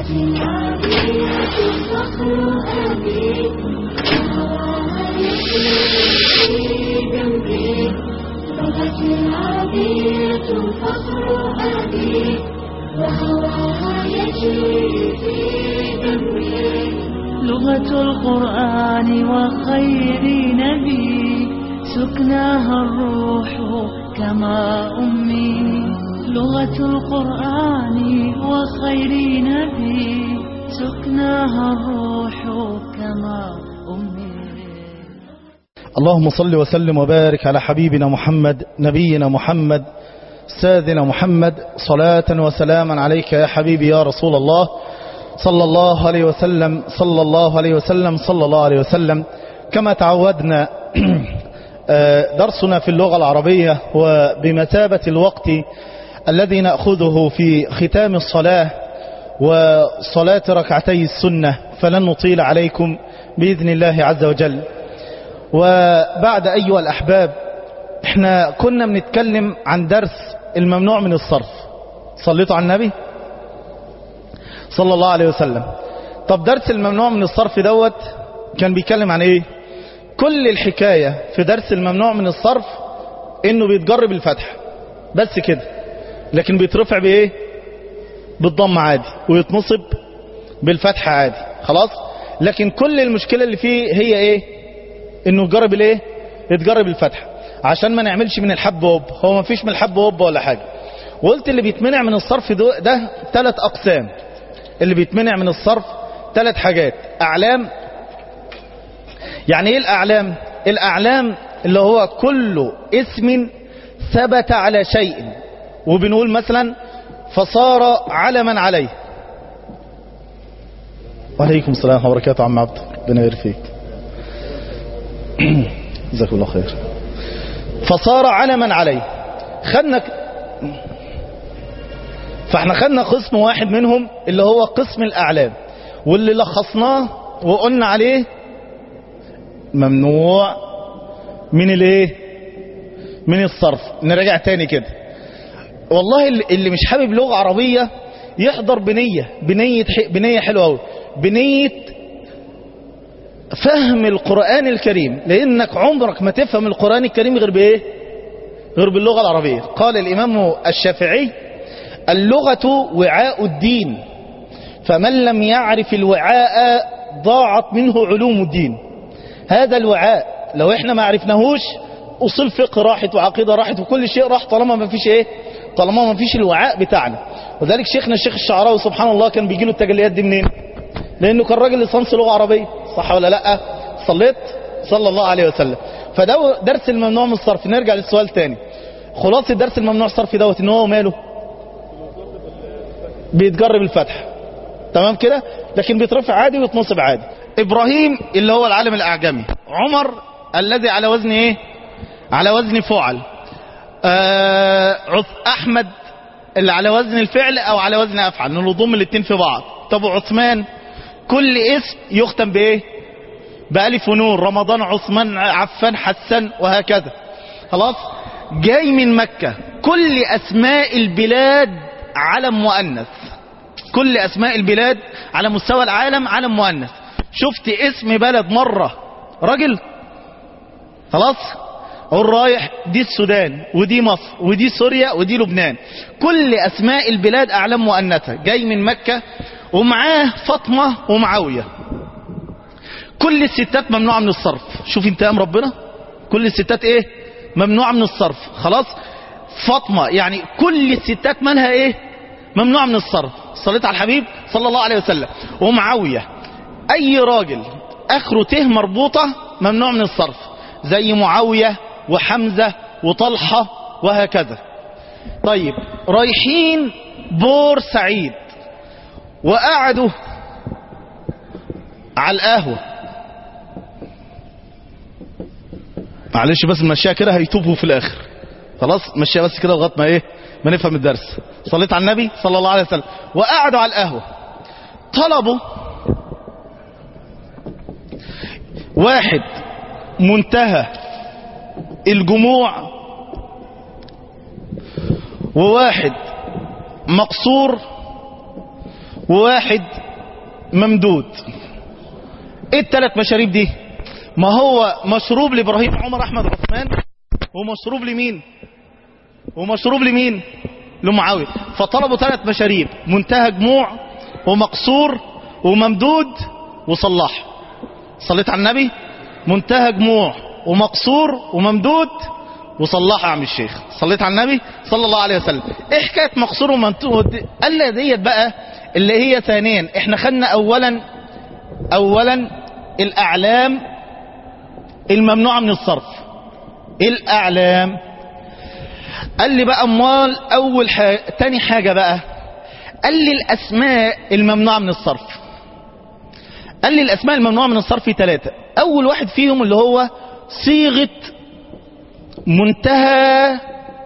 لغة القرآن وخير نبي سكناها الروح كما أمي لغة القرآن وخير نبي سكناها الروح كما أمي اللهم صل وسلم وبارك على حبيبنا محمد نبينا محمد سيدنا محمد صلاة وسلاما عليك يا حبيبي يا رسول الله صلى الله عليه وسلم صلى الله عليه وسلم صلى الله عليه وسلم كما تعودنا درسنا في اللغة العربية وبمثابة الوقت الذي نأخذه في ختام الصلاة وصلاة ركعتي السنة فلن نطيل عليكم بإذن الله عز وجل وبعد أيها الأحباب احنا كنا بنتكلم عن درس الممنوع من الصرف صليتوا على النبي صلى الله عليه وسلم طب درس الممنوع من الصرف دوت كان بيتكلم عن ايه كل الحكاية في درس الممنوع من الصرف انه بيتجرب الفتح بس كده لكن بيترفع بايه بالضم عادي ويتنصب بالفتح عادي خلاص لكن كل المشكلة اللي فيه هي ايه انه يجرب الايه يتجرب الفتح عشان ما نعملش من الحب وب هو ما فيش من الحب وب ولا حاجة وقلت اللي بيتمنع من الصرف ده, ده ثلاث اقسام اللي بيتمنع من الصرف ثلاث حاجات اعلام يعني ايه الاعلام الاعلام اللي هو كل اسم ثبت على شيء وبنقول مثلا فصار علما عليه وعليكم السلام ورحمه الله وبركاته عم عبد ربنا يبارك فيك جزاكم الله خير فصار علما عليه خدنا ك... فاحنا خدنا قسم واحد منهم اللي هو قسم الاعلام واللي لخصناه وقلنا عليه ممنوع من الايه من الصرف نرجع تاني كده والله اللي مش حابب لغة عربية يحضر بنية بنية, بنية حلوة قوي بنية فهم القرآن الكريم لأنك عمرك ما تفهم القرآن الكريم غير بإيه غير باللغة العربية قال الإمام الشافعي اللغة وعاء الدين فمن لم يعرف الوعاء ضاعت منه علوم الدين هذا الوعاء لو احنا ما عرفناهوش اصول فقه راحت وعقيدة راحت وكل شيء راح طالما ما فيش ايه طالما ما فيش الوعاء بتاعنا وذلك شيخنا الشيخ الشعراوي سبحان الله كان بيجي له التجليات دي منين لانه كان راجل لصنص لغة عربية صح ولا لا صليت صلى الله عليه وسلم فده درس الممنوع من الصرف نرجع للسؤال تاني خلاصة درس الممنوع الصرف دوت ان هو ماله بيتجرب الفتح تمام كده لكن بيترفع عادي ويتنصب عادي ابراهيم اللي هو العالم الاعجمي عمر الذي على وزن ايه على وزن فعل آه احمد اللي على وزن الفعل او على وزن افعل نضم الاثنين في بعض طب عثمان كل اسم يختم بايه بألف ونور رمضان عثمان عفان حسن وهكذا خلاص جاي من مكة كل اسماء البلاد علم مؤنث كل اسماء البلاد على مستوى العالم علم مؤنث شفت اسم بلد مرة راجل خلاص اقول رايح دي السودان ودي مصر ودي سوريا ودي لبنان كل اسماء البلاد اعلام مؤنثة جاي من مكة ومعاه فاطمة ومعاوية كل الستات ممنوعة من الصرف شوف انتقام ربنا كل الستات ايه ممنوعة من الصرف خلاص فاطمة يعني كل الستات مالها ايه ممنوعة من الصرف صليت على الحبيب صلى الله عليه وسلم ومعاوية اي راجل اخره ته مربوطة ممنوع من الصرف زي معاوية وحمزة وطلحة وهكذا طيب رايحين بور سعيد وقعدوا على القهوة معلش بس مشيها كده هيتوبوا في الاخر خلاص مشيها بس كده لغايه ما ايه ما نفهم الدرس صليت على النبي صلى الله عليه وسلم وقعدوا على القهوة طلبوا واحد منتهى الجموع وواحد مقصور وواحد ممدود ايه التلات مشاريب دي ما هو مشروب لابراهيم عمر احمد عثمان ومشروب لمين ومشروب لمين لمعاوية فطلبوا ثلاث مشاريب منتهى جموع ومقصور وممدود وصلاح صليت على النبي منتهى جموع ومقصور وممدود وصلاح يا عم الشيخ صليت على النبي صلى الله عليه وسلم ايه حكايه مقصور وممدود قال لي ديت بقى اللي هي ثانيا احنا خدنا اولا اولا الاعلام الممنوعه من الصرف الاعلام قال لي بقى امال اول حاجة تاني حاجة بقى قال لي الاسماء الممنوعة من الصرف قال لي الاسماء الممنوعة من الصرف ثلاثة اول واحد فيهم اللي هو صيغة منتهى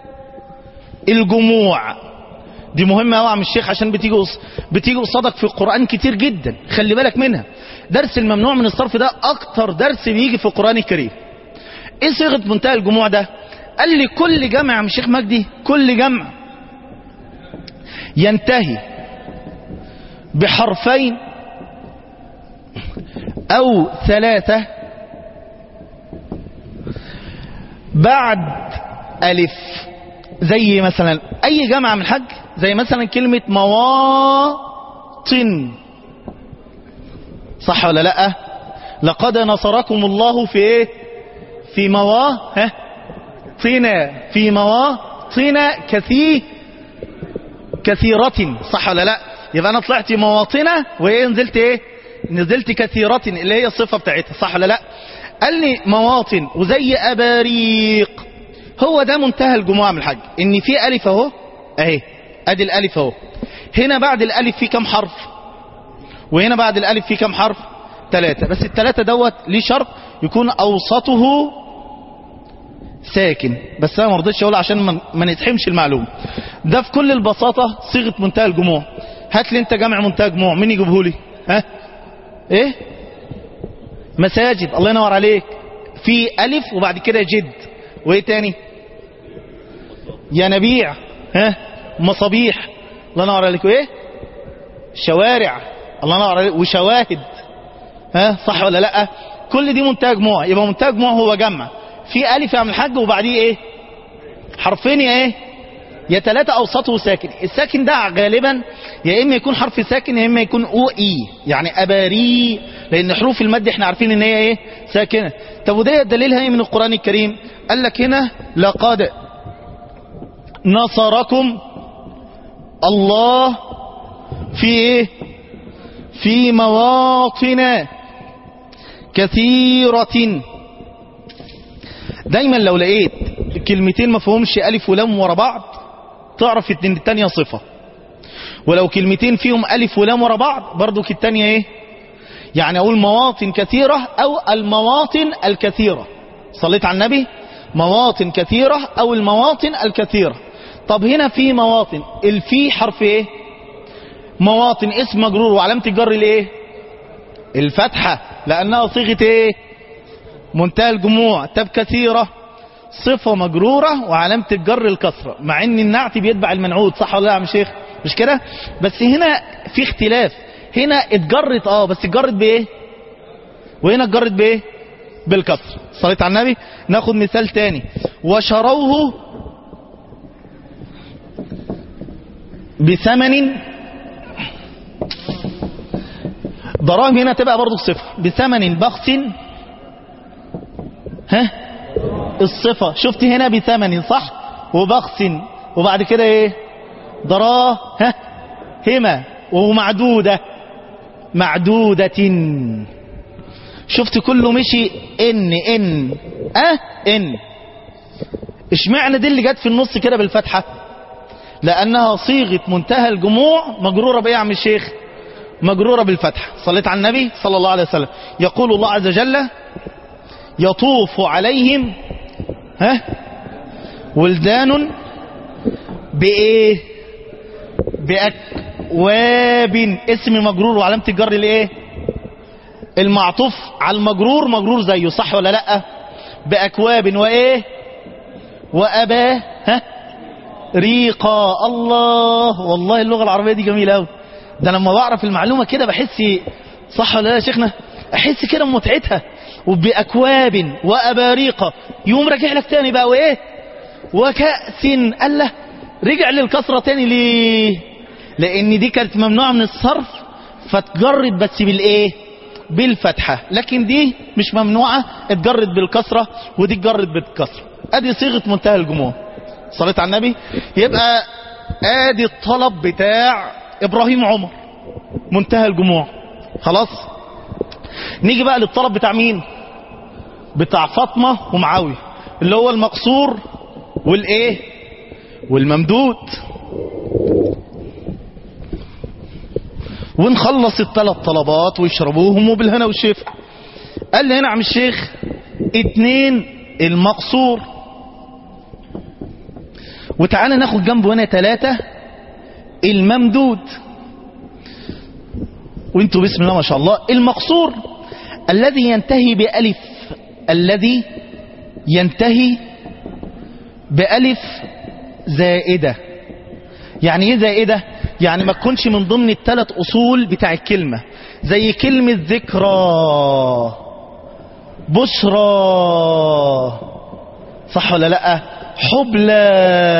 الجموع دي مهمة قوي يا عم الشيخ عشان بتيجي قص- بتيجي قصادك في القرآن كتير جدا خلي بالك منها درس الممنوع من الصرف ده اكتر درس بيجي في القرآن الكريم ايه صيغة منتهى الجموع ده قال لي كل جمع يا عم الشيخ مجدي كل جمع ينتهي بحرفين او ثلاثة بعد الف زي مثلا اي جمع من حج زي مثلا كلمة مواطن صح ولا لا لقد نصركم الله في ايه في موا ها طنا في مواطن كثير كثيرة صح ولا لا يبقى انا طلعت مواطنة وايه نزلت ايه نزلت كثيرة اللي هي الصفة بتاعتها صح ولا لا قال لي مواطن وزي اباريق هو ده منتهى الجموع من الحج ان في الف اهو اهي ادي الالف اهو هنا بعد الالف في كم حرف وهنا بعد الالف في كم حرف ثلاثة بس الثلاثة دوت ليه شرط يكون اوسطه ساكن بس انا ما رضيتش اقول عشان ما- ما نتحمش المعلومه ده في كل البساطه صيغه منتهى الجموع هات لي انت جمع منتهى جموع مين يجيبه لي ها ايه مساجد الله ينور عليك في الف وبعد كده جد وايه تاني ينابيع ها مصابيح الله ينور عليك وايه شوارع الله ينور عليك وشواهد ها صح ولا لا كل دي منتهى جموع يبقى منتهى جموع هو جمع في الف يا عم الحاج وبعديه ايه حرفين يا ايه يا ثلاثة اوسطه ساكن الساكن ده غالبا يا اما يكون حرف ساكن يا اما يكون او اي يعني اباري لان حروف المد احنا عارفين ان هي ايه ساكنة طب وده دليلها ايه من القرآن الكريم قال لك هنا لقد نصركم الله في ايه في مواطن كثيرة دايما لو لقيت كلمتين ما فيهمش الف ولام ورا بعض تعرف ان التانية صفة ولو كلمتين فيهم الف ولام ورا بعض برضو التانية ايه يعني اقول مواطن كثيرة او المواطن الكثيرة صليت على النبي مواطن كثيرة او المواطن الكثيرة طب هنا في مواطن الفي حرف ايه مواطن اسم مجرور وعلامة الجر الايه الفتحة لانها صيغة ايه منتهى الجموع طب كثيرة صفة مجرورة وعلامة الجر الكسرة مع ان النعت بيتبع المنعوت صح ولا لا يا عم شيخ مش كده بس هنا في اختلاف هنا اتجرت اه بس اتجرت بايه وهنا اتجرت بايه بالكسر صليت على النبي ناخد مثال تاني وشروه بثمن ضرائب هنا تبقى برضو صفر بثمن بخس ها الصفة شفت هنا بثمن صح وبخس وبعد كده ايه ضراه ها هما ومعدودة معدودة شفت كله مشي ان ان اه ان اشمعنى دي اللي جت في النص كده بالفتحة لانها صيغة منتهى الجموع مجرورة بايه يا عم الشيخ مجرورة بالفتحة صليت على النبي صلى الله عليه وسلم يقول الله عز وجل يطوف عليهم ها ولدان بايه باكواب اسم مجرور وعلامه الجر الايه المعطوف على المجرور مجرور زيه صح ولا لا باكواب وايه وابا ها ريقا الله والله اللغه العربيه دي جميله قوي ده لما بعرف المعلومة كده بحس صح ولا لا يا شيخنا احس كده بمتعتها وبأكواب وأباريق يوم راجع لك تاني بقى وايه وكأس الله رجع للكسرة تاني ليه لان دي كانت ممنوعة من الصرف فتجرد بس بالايه بالفتحة لكن دي مش ممنوعة اتجرد بالكسرة ودي اتجرد بالكسرة ادي صيغة منتهى الجموع صليت على النبي يبقى ادي الطلب بتاع ابراهيم عمر منتهى الجموع خلاص نيجي بقى للطلب بتاع مين بتاع فاطمة ومعاوية اللي هو المقصور والايه والممدود ونخلص الثلاث طلبات ويشربوهم وبالهنا والشفا قال لي هنا عم الشيخ اتنين المقصور وتعالى ناخد جنبه هنا ثلاثة الممدود وانتوا بسم الله ما شاء الله المقصور الذي ينتهي بألف الذي ينتهي بألف زائدة يعني ايه زائدة يعني ما تكونش من ضمن الثلاث أصول بتاع الكلمة زي كلمة ذكرى بشرى صح ولا لا حبلى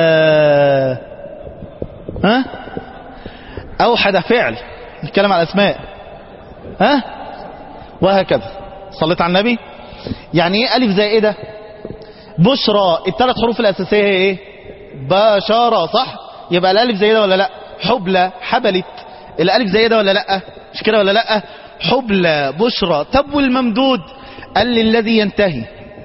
ها أوحد فعل نتكلم على الأسماء ها وهكذا صليت على النبي يعني ايه ألف زائدة بشرى الثلاث حروف الأساسية هي ايه بشارة صح يبقى الألف زائدة ولا لا حبلى حبلت الألف زائدة ولا لا مش كده ولا لا حبلى بشرى طب والممدود قال لي الذي ينتهي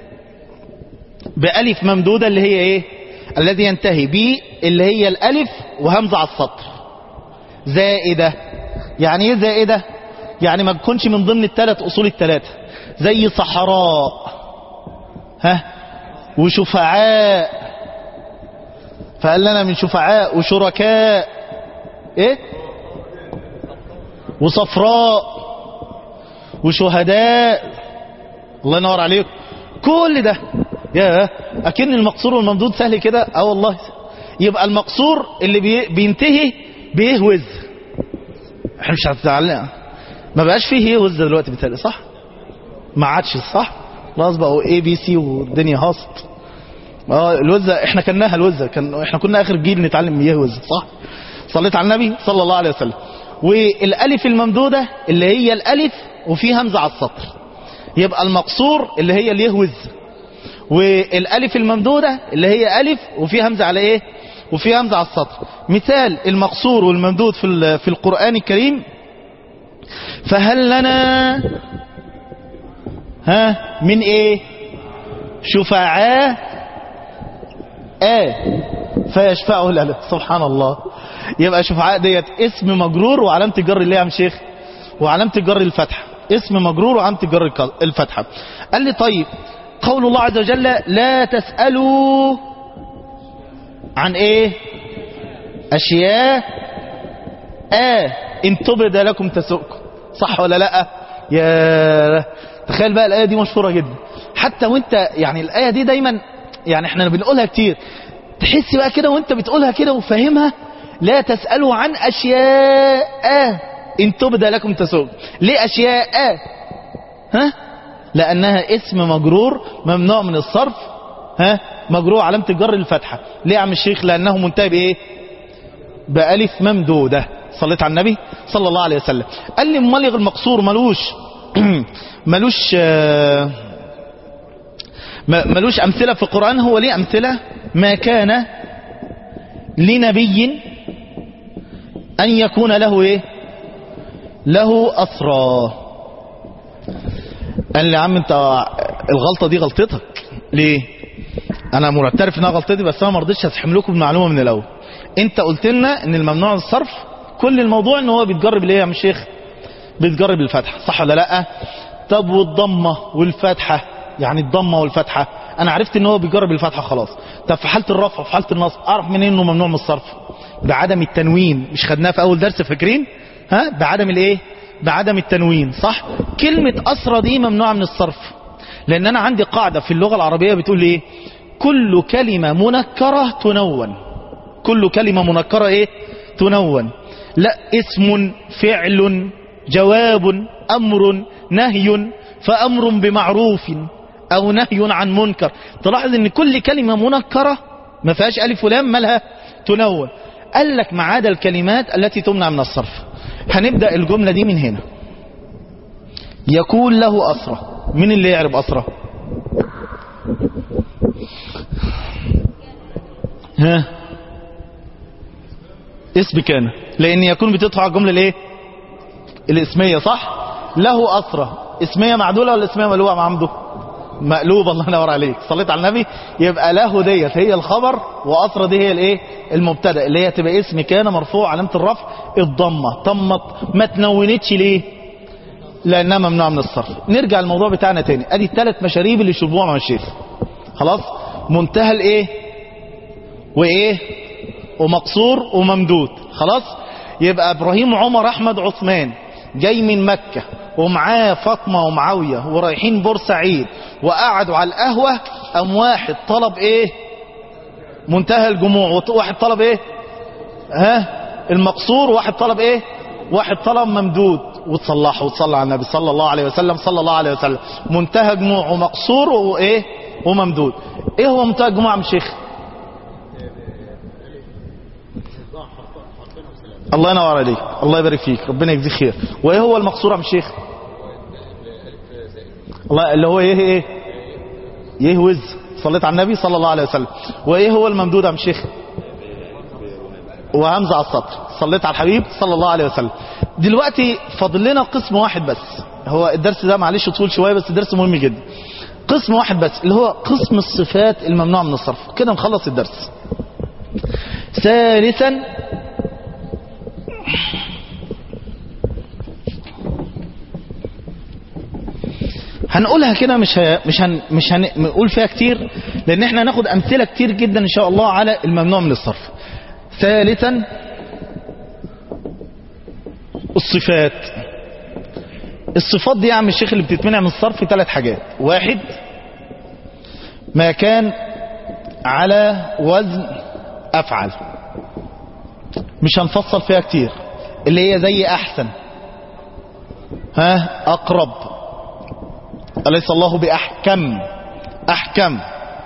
بألف ممدودة اللي هي ايه الذي ينتهي ب اللي هي الألف وهمزة على السطر زائدة يعني ايه زائدة يعني ما تكونش من ضمن الثلاث أصول الثلاثة زي صحراء ها وشفعاء فقال لنا من شفعاء وشركاء ايه وصفراء وشهداء الله ينور عليكم كل ده يا اكن المقصور والممدود سهل كده اه والله يبقى المقصور اللي بي بينتهي بيهوز احنا مش هتزعلنا ما بقاش فيه يهوز دلوقتي بتهيألي صح ما عادش صح خلاص بقوا اي بي سي والدنيا هاصت اه الوزة احنا كناها الوزة كان احنا كنا اخر جيل نتعلم يهوز صح صليت على النبي صلى الله عليه وسلم والالف الممدودة اللي هي الالف وفي همزة على السطر يبقى المقصور اللي هي اليهوز والالف الممدودة اللي هي الف وفي همزة على ايه وفي همزة على السطر مثال المقصور والممدود في في القرآن الكريم فهل لنا ها من ايه شفعاء آه فيشفعه الألف سبحان الله يبقى شفعاء ديت اسم مجرور وعلامة الجر اللي هي يا شيخ وعلامة الجر الفتحة اسم مجرور وعلامة الجر الفتحة قال لي طيب قول الله عز وجل لا تسألوا عن ايه اشياء آه ان تبد لكم تسؤكم صح ولا لا يا تخيل بقى الآية دي مشهورة جدا حتى وانت يعني الآية دي دايما يعني احنا بنقولها كتير تحس بقى كده وانت بتقولها كده وفاهمها لا تسألوا عن أشياء إن تبدى لكم تسوق ليه أشياء ها لأنها اسم مجرور ممنوع من الصرف ها مجرور علامة الجر الفتحة ليه يا عم الشيخ لأنه منتهي بإيه بألف ممدودة صليت على النبي صلى الله عليه وسلم قال لي ملغ المقصور ملوش ملوش ملوش أمثلة في القرآن هو ليه أمثلة ما كان لنبي أن يكون له إيه له أسرى قال لي يا عم انت الغلطة دي غلطتك ليه انا معترف انها غلطتي بس انا ما رضيتش اسحم لكم المعلومة من الاول انت قلت لنا ان الممنوع الصرف كل الموضوع ان هو بيتجرب ليه يا عم الشيخ بيتجرب الفتحة صح ولا لا طب والضمة والفتحة يعني الضمة والفتحة انا عرفت ان هو بيجرب الفتحة خلاص طب في حالة الرفع وفي حالة النصب اعرف منين انه ممنوع من الصرف بعدم التنوين مش خدناها في اول درس فاكرين ها بعدم الايه بعدم التنوين صح كلمة أسرى دي ممنوعة من الصرف لأن أنا عندي قاعدة في اللغة العربية بتقول إيه كل كلمة منكرة تنون كل كلمة منكرة إيه تنون لا اسم فعل جواب أمر نهي فأمر بمعروف أو نهي عن منكر تلاحظ ان كل كلمة منكرة ما فيهاش ألف ولام مالها تنون قال لك ما عدا الكلمات التي تمنع من الصرف هنبدأ الجملة دي من هنا يكون له أسرة مين اللي يعرف أسرة ها اسم كان لأن يكون بتدفع الجملة الايه الاسمية صح له أسرة اسمية معدولة ولا اسمية مقلوبة مع عمده مقلوب الله ينور عليك صليت على النبي يبقى له ديت هي الخبر وأسرة دي هي الايه المبتدا اللي هي تبقى اسم كان مرفوع علامة الرفع الضمة طمت ما تنونتش ليه لأنها ممنوع من الصرف نرجع الموضوع بتاعنا تاني ادي الثلاث مشاريب اللي شربوها مع الشيخ خلاص منتهى الايه وايه ومقصور وممدود خلاص يبقى ابراهيم عمر احمد عثمان جاي من مكة ومعاه فاطمة ومعاوية ورايحين بورسعيد وقعدوا على القهوة ام واحد طلب ايه منتهى الجموع واحد طلب ايه ها المقصور واحد طلب ايه واحد طلب ممدود وتصلحوا وتصلى على النبي صلى الله عليه وسلم صلى الله عليه وسلم منتهى جموع ومقصور وايه وممدود ايه هو منتهى الجموع يا عم الشيخ الله ينور عليك الله يبارك فيك ربنا يجزيك خير وايه هو المقصور يا عم الشيخ الله اللي هو ايه ايه يهوز صليت على النبي صلى الله عليه وسلم وايه هو الممدود يا عم الشيخ وهمزه على السطر صليت على الحبيب صلى الله عليه وسلم دلوقتي فاضل لنا قسم واحد بس هو الدرس ده معلش طول شويه بس درس مهم جدا قسم واحد بس اللي هو قسم الصفات الممنوعه من الصرف كده نخلص الدرس ثالثا هنقولها كده مش ه... مش هن... مش هنقول فيها كتير لان احنا هناخد امثله كتير جدا ان شاء الله على الممنوع من الصرف ثالثا الصفات الصفات دي يا عم الشيخ اللي بتتمنع من الصرف ثلاث حاجات واحد ما كان على وزن افعل مش هنفصل فيها كتير اللي هي زي احسن ها اقرب أليس الله بأحكم أحكم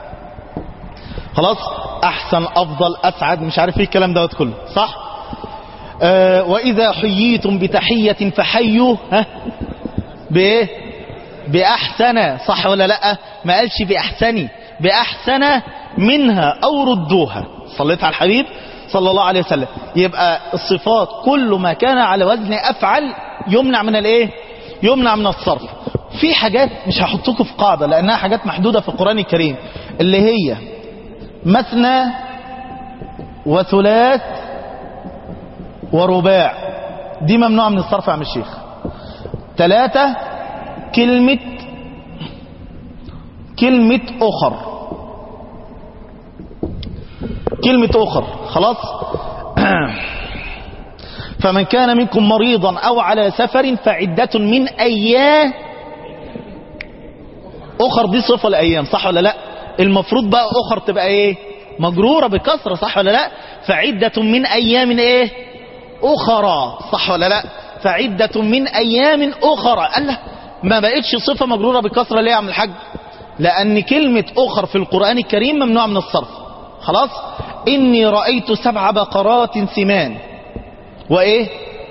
خلاص أحسن أفضل أسعد مش عارف ايه الكلام دوت كله صح آه وإذا حييتم بتحية فحيوا ها بإيه بأحسن صح ولا لا ما قالش بأحسني بأحسن منها أو ردوها صليت على الحبيب صلى الله عليه وسلم يبقى الصفات كل ما كان على وزن أفعل يمنع من الايه يمنع من الصرف في حاجات مش هحطكم في قاعدة لأنها حاجات محدودة في القرآن الكريم اللي هي مثنى وثلاث ورباع دي ممنوعة من الصرف يا عم الشيخ ثلاثة كلمة كلمة أخر كلمة أخر خلاص فمن كان منكم مريضا أو على سفر فعدة من أيام أخر دي صفة الأيام صح ولا لا المفروض بقى أخر تبقى إيه مجرورة بكسرة صح ولا لا فعدة من أيام إيه أخرى صح ولا لا فعدة من أيام أخرى قال له ما بقتش صفة مجرورة بكسرة ليه يا عم الحاج لأن كلمة أخر في القرآن الكريم ممنوع من الصرف خلاص إني رأيت سبع بقرات سمان وإيه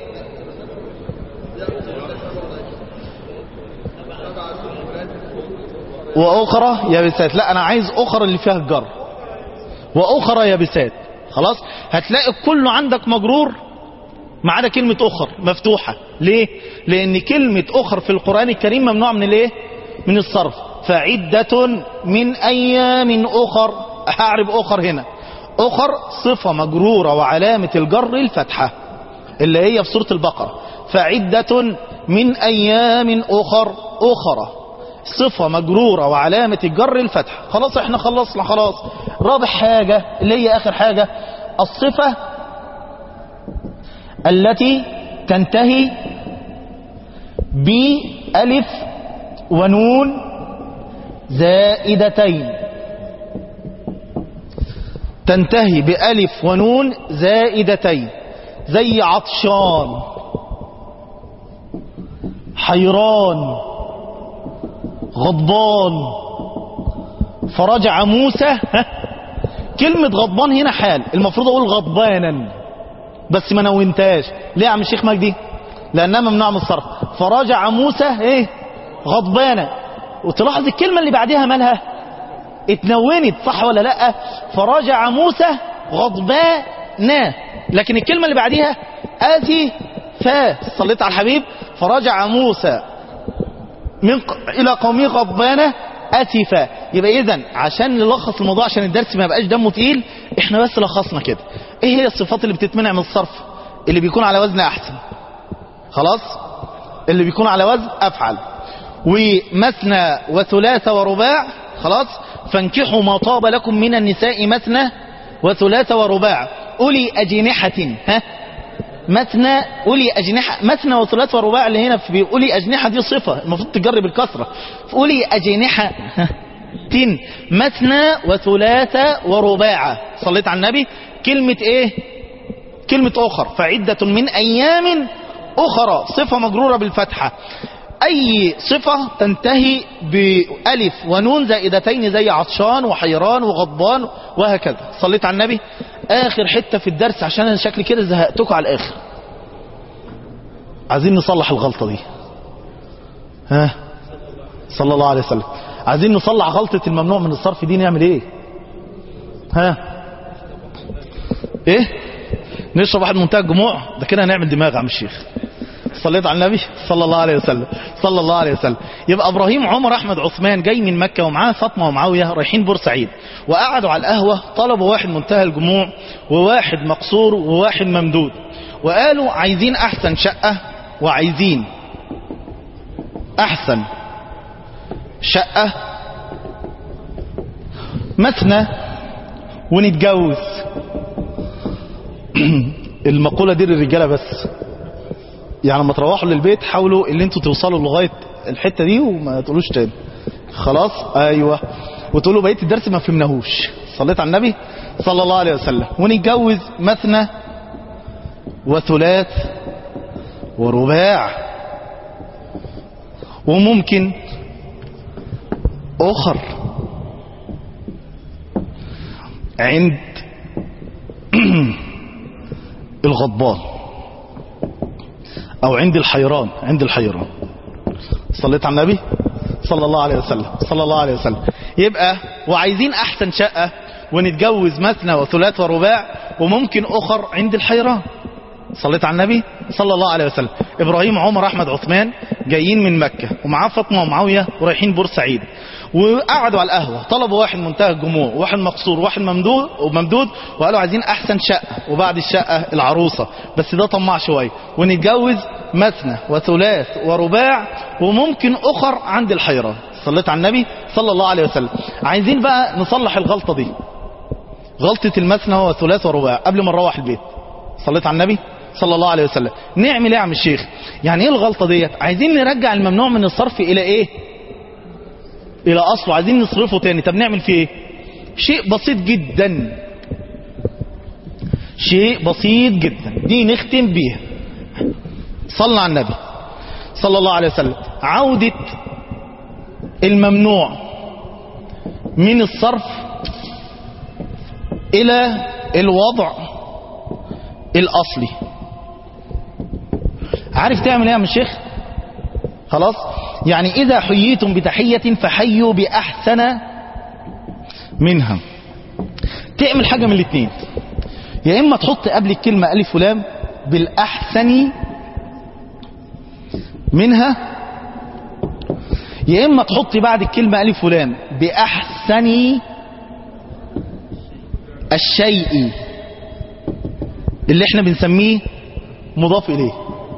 وأخرى يابسات لا أنا عايز أخرى اللي فيها الجر وأخرى يابسات خلاص هتلاقي كله عندك مجرور ما عدا كلمة أخر مفتوحة ليه لأن كلمة أخر في القرآن الكريم ممنوع من الايه من الصرف فعدة من أيام أخر هعرب أخر هنا أخر صفة مجرورة وعلامة الجر الفتحة اللي هي في سورة البقرة فعدة من أيام أخر أخرى صفة مجرورة وعلامة الجر الفتح خلاص احنا خلصنا خلاص رابع حاجة اللي هي آخر حاجة الصفة التي تنتهي بألف ونون زائدتين تنتهي بألف ونون زائدتين زي عطشان حيران غضبان فرجع موسى ها كلمة غضبان هنا حال المفروض اقول غضبانا بس ما نونتاش ليه يا عم الشيخ مجدي لانها ممنوع من الصرف فرجع موسى ايه غضبانا وتلاحظ الكلمة اللي بعدها مالها اتنونت صح ولا لا فرجع موسى غضبانا لكن الكلمة اللي بعدها آتي فا صليت على الحبيب فرجع موسى من ق... إلى قومه غضبانة أسفا يبقى إذا عشان نلخص الموضوع عشان الدرس ما يبقاش دمه تقيل إحنا بس لخصنا كده إيه هي الصفات اللي بتتمنع من الصرف اللي بيكون على وزن أحسن خلاص اللي بيكون على وزن أفعل ومثنى وثلاث ورباع خلاص فانكحوا ما طاب لكم من النساء مثنى وثلاث ورباع أولي أجنحة ها مثنى أولي أجنحة مثنى وثلاث ورباع اللي هنا في أولي أجنحة دي صفة المفروض تجرب الكسرة أولي أجنحة تن مثنى وثلاث ورباع صليت على النبي كلمة ايه كلمة أخر فعدة من أيام أخرى صفة مجرورة بالفتحة أي صفة تنتهي بألف ونون زائدتين زي عطشان وحيران وغضبان وهكذا صليت على النبي آخر حتة في الدرس عشان أنا شكلي كده زهقتكم على الآخر عايزين نصلح الغلطة دي ها صلى الله عليه وسلم عايزين نصلح غلطة الممنوع من الصرف دي نعمل ايه ها ايه نشرب واحد منتهى الجموع ده كده هنعمل دماغ يا عم الشيخ صليت على النبي صلى الله عليه وسلم صلى الله عليه وسلم يبقى ابراهيم عمر احمد عثمان جاي من مكة ومعاه فاطمة ومعاوية رايحين بورسعيد وقعدوا على القهوة طلبوا واحد منتهى الجموع وواحد مقصور وواحد ممدود وقالوا عايزين احسن شقة وعايزين احسن شقة مثنى ونتجوز المقولة دي للرجالة بس يعني لما تروحوا للبيت حاولوا اللي انتوا توصلوا لغاية الحتة دي وما تقولوش تاني خلاص ايوه وتقولوا بقية الدرس ما فهمناهوش صليت على النبي صلى الله عليه وسلم ونتجوز مثنى وثلاث ورباع وممكن اخر عند الغضبان او عند الحيران عند الحيران صليت على النبي صلى الله عليه وسلم صلى الله عليه وسلم يبقى وعايزين احسن شقة ونتجوز مثنى وثلاث ورباع وممكن اخر عند الحيران صليت على النبي صلى الله عليه وسلم ابراهيم عمر احمد عثمان جايين من مكة ومعاه فاطمة ومعاوية ورايحين بورسعيد وقعدوا على القهوة طلبوا واحد منتهى الجموع واحد مقصور واحد ممدود وممدود وقالوا عايزين احسن شقة وبعد الشقة العروسة بس ده طماع شوية ونتجوز مثنى وثلاث ورباع وممكن اخر عند الحيران صليت على النبي صلى الله عليه وسلم عايزين بقى نصلح الغلطة دي غلطة المثنى والثلاث ورباع قبل ما نروح البيت صليت على النبي صلى الله عليه وسلم نعمل ايه يا عم الشيخ يعني ايه الغلطة ديت عايزين نرجع الممنوع من الصرف الى ايه الى اصله عايزين نصرفه تاني طب نعمل فيه ايه شيء بسيط جدا شيء بسيط جدا دي نختم بيها صلى على النبي صلى الله عليه وسلم عودة الممنوع من الصرف الى الوضع الاصلي عارف تعمل ايه يا عم الشيخ خلاص يعني اذا حييتم بتحية فحيوا باحسن منها تعمل حاجة من الاثنين يا اما تحط قبل الكلمة الف ولام بالاحسن منها يا اما تحط بعد الكلمة الف ولام باحسن الشيء اللي احنا بنسميه مضاف اليه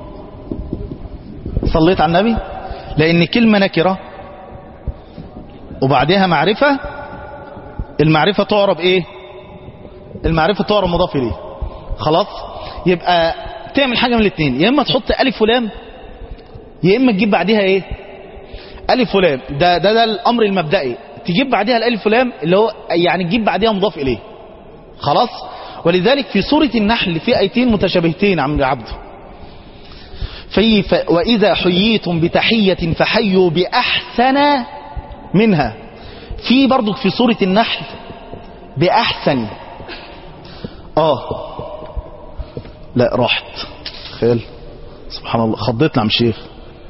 صليت على النبي لان كلمة نكرة وبعدها معرفة المعرفة تعرب ايه المعرفة تعرب مضاف اليه خلاص يبقى تعمل حاجة من الاثنين يا اما تحط الف ولام يا اما تجيب بعدها ايه الف ولام ده ده ده الامر المبدئي تجيب بعدها الالف ولام اللي هو يعني تجيب بعدها مضاف اليه خلاص ولذلك في سورة النحل في ايتين متشابهتين عم عبده في ف... وإذا حييتم بتحية فحيوا بأحسن منها في برضك في سورة النحل بأحسن اه لا راحت خيل سبحان الله خضيتنا عم شيخ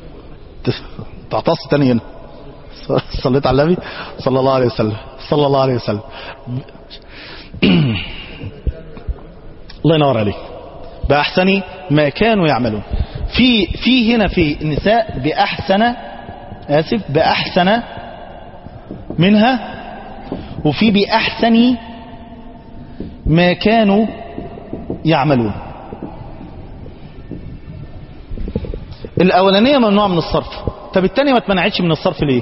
تعطس تاني هنا صليت على النبي صلى الله عليه وسلم صلى الله عليه وسلم الله ينور عليك بأحسن ما كانوا يعملون في في هنا في النساء بأحسن آسف بأحسن منها وفي بأحسن ما كانوا يعملون الأولانية ممنوعة من الصرف طب الثانية ما اتمنعتش من الصرف ليه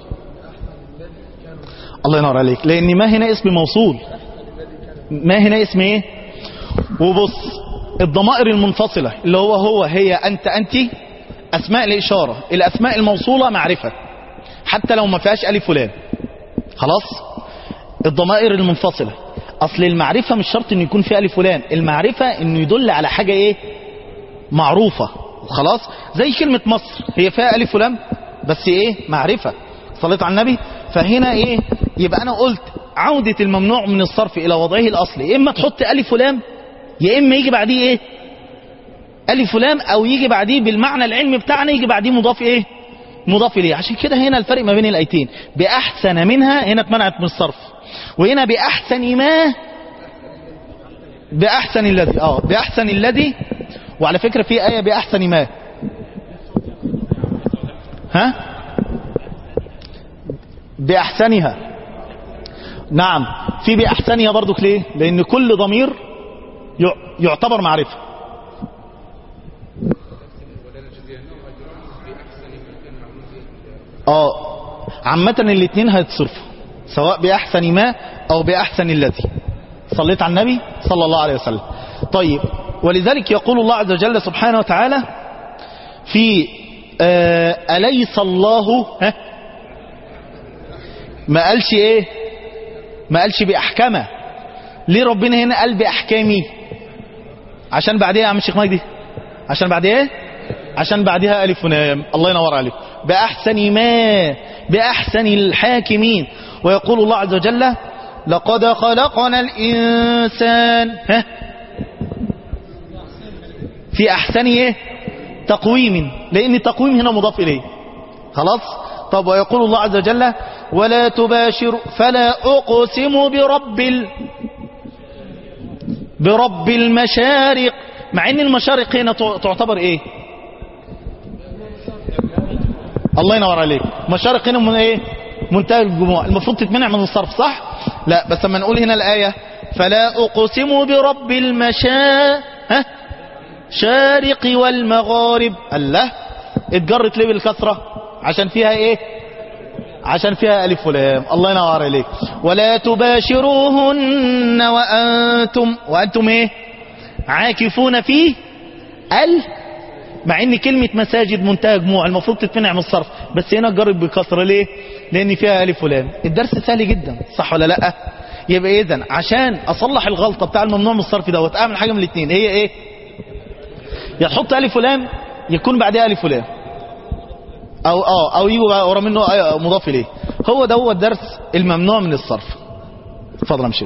الله ينور عليك لأن ما هنا اسم موصول ما هنا اسم ايه وبص الضمائر المنفصلة اللي هو هو هي أنت أنت أسماء الإشارة الأسماء الموصولة معرفة حتى لو ما فيهاش ألف ولام خلاص الضمائر المنفصلة أصل المعرفة مش شرط إنه يكون فيها ألف ولام المعرفة إنه يدل على حاجة إيه معروفة خلاص زي كلمة مصر هي فيها ألف ولام بس إيه معرفة صليت على النبي فهنا إيه يبقى أنا قلت عودة الممنوع من الصرف إلى وضعه الأصلي إما تحط ألف ولام يا إما يجي بعديه إيه ألف ولام أو يجي بعديه بالمعنى العلمي بتاعنا يجي بعديه مضاف إيه مضاف إليه عشان كده هنا الفرق ما بين الآيتين بأحسن منها هنا اتمنعت من الصرف وهنا بأحسن ما بأحسن الذي اه بأحسن الذي وعلى فكرة في آية بأحسن ما ها بأحسنها نعم في بأحسنها برضك ليه لأن كل ضمير يعتبر معرفة اه عامة الاثنين هيتصرفوا سواء بأحسن ما أو بأحسن الذي صليت على النبي صلى الله عليه وسلم طيب ولذلك يقول الله عز وجل سبحانه وتعالى في آه أليس الله ها ما قالش ايه ما قالش بأحكامه ليه ربنا هنا قال بأحكامي عشان بعدها يا عم الشيخ مجدي عشان بعدها ايه عشان بعدها ألف ونام الله ينور عليك بأحسن ما بأحسن الحاكمين ويقول الله عز وجل لقد خلقنا الإنسان ها في أحسن ايه تقويم لأن التقويم هنا مضاف إليه خلاص طب ويقول الله عز وجل ولا تباشر فلا أقسم برب ال... برب المشارق مع ان المشارق هنا تعتبر ايه الله ينور عليك مشارق هنا من ايه منتهى الجموع المفروض تتمنع من الصرف صح لا بس لما نقول هنا الآية فلا أقسم برب المشا ها شارق والمغارب الله اتجرت ليه بالكسرة عشان فيها ايه عشان فيها ألف ولام الله ينور عليك ولا تباشروهن وأنتم وأنتم ايه عاكفون فيه ال مع ان كلمة مساجد منتهى جموع المفروض تتمنع من الصرف بس هنا اتجرت بكسرة ليه لان فيها ألف ولام الدرس سهل جدا صح ولا لا يبقى اذا عشان اصلح الغلطة بتاع الممنوع من الصرف دوت اعمل حاجة من الاثنين هي ايه يا تحط ألف ولام يكون بعدها ألف ولام او اه او يجوا ورا منه مضاف اليه هو ده هو الدرس الممنوع من الصرف اتفضل يا مشير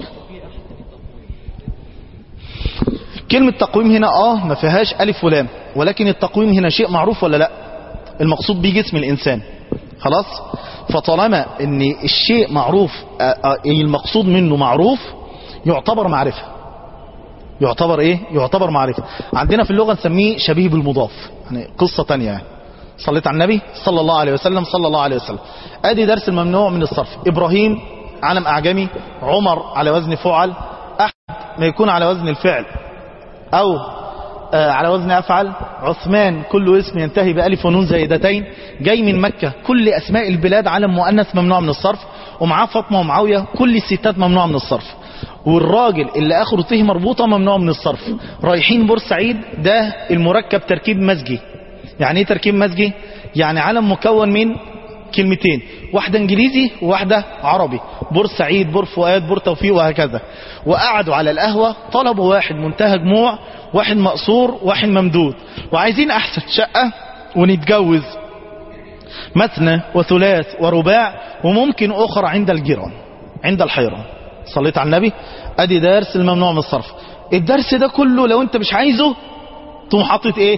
كلمة تقويم هنا اه ما فيهاش الف ولام ولكن التقويم هنا شيء معروف ولا لا المقصود به جسم الانسان خلاص فطالما ان الشيء معروف المقصود منه معروف يعتبر معرفة يعتبر ايه يعتبر معرفة عندنا في اللغة نسميه شبيه بالمضاف يعني قصة تانية يعني. صليت على النبي صلى الله عليه وسلم صلى الله عليه وسلم ادي درس الممنوع من الصرف ابراهيم علم اعجمي عمر على وزن فعل احد ما يكون على وزن الفعل او آه على وزن افعل عثمان كل اسم ينتهي بالف ونون زائدتين جاي من مكة كل اسماء البلاد علم مؤنث ممنوع من الصرف ومعاه فاطمه ومعاويه كل الستات ممنوع من الصرف والراجل اللي اخره ته مربوطه ممنوع من الصرف رايحين بورسعيد ده المركب تركيب مزجي يعني ايه تركيب مزجي يعني علم مكون من كلمتين واحدة انجليزي وواحدة عربي بورسعيد بور فؤاد بور توفيق وهكذا وقعدوا على القهوة طلبوا واحد منتهى جموع واحد مقصور واحد ممدود وعايزين احسن شقة ونتجوز مثنى وثلاث ورباع وممكن اخرى عند الجيران عند الحيران صليت على النبي ادي درس الممنوع من الصرف الدرس ده كله لو انت مش عايزه تقوم حاطط ايه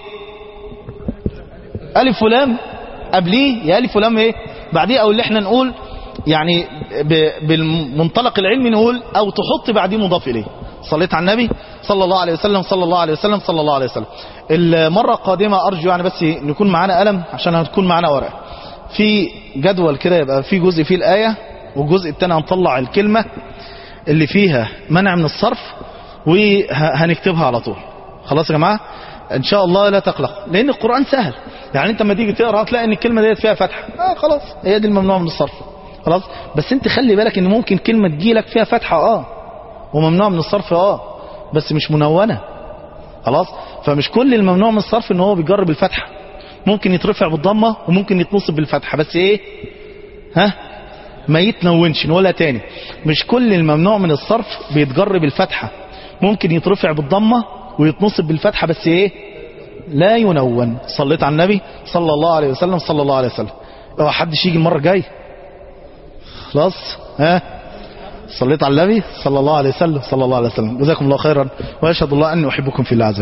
الف ولام قبليه يا الف ولام ايه بعديه او اللي احنا نقول يعني ب- بالمنطلق العلمي نقول او تحط بعديه مضاف اليه صليت على النبي صلى الله عليه وسلم صلى الله عليه وسلم صلى الله عليه وسلم المره القادمه ارجو يعني بس نكون معانا قلم عشان هتكون معانا ورقه في جدول كده يبقى في جزء فيه الايه والجزء الثاني هنطلع الكلمه اللي فيها منع من الصرف وهنكتبها على طول خلاص يا جماعه ان شاء الله لا تقلق لان القران سهل يعني انت لما تيجي تقرا هتلاقي ان الكلمه ديت فيها فتحه اه خلاص هي دي الممنوع من الصرف خلاص بس انت خلي بالك ان ممكن كلمه تجيلك فيها فتحه اه وممنوع من الصرف اه بس مش منونه خلاص فمش كل الممنوع من الصرف ان هو بيجرب الفتحه ممكن يترفع بالضمه وممكن يتنصب بالفتحه بس ايه ها ما يتنونش نقولها تاني مش كل الممنوع من الصرف بيتجرب الفتحه ممكن يترفع بالضمه ويتنصب بالفتحه بس ايه لا ينون صليت على النبي صلى الله عليه وسلم صلى الله عليه وسلم اوعى حدش يجي المره الجايه خلاص ها صليت على النبي صلى الله عليه وسلم صلى الله عليه وسلم جزاكم الله خيرا واشهد الله اني احبكم في الله عز وجل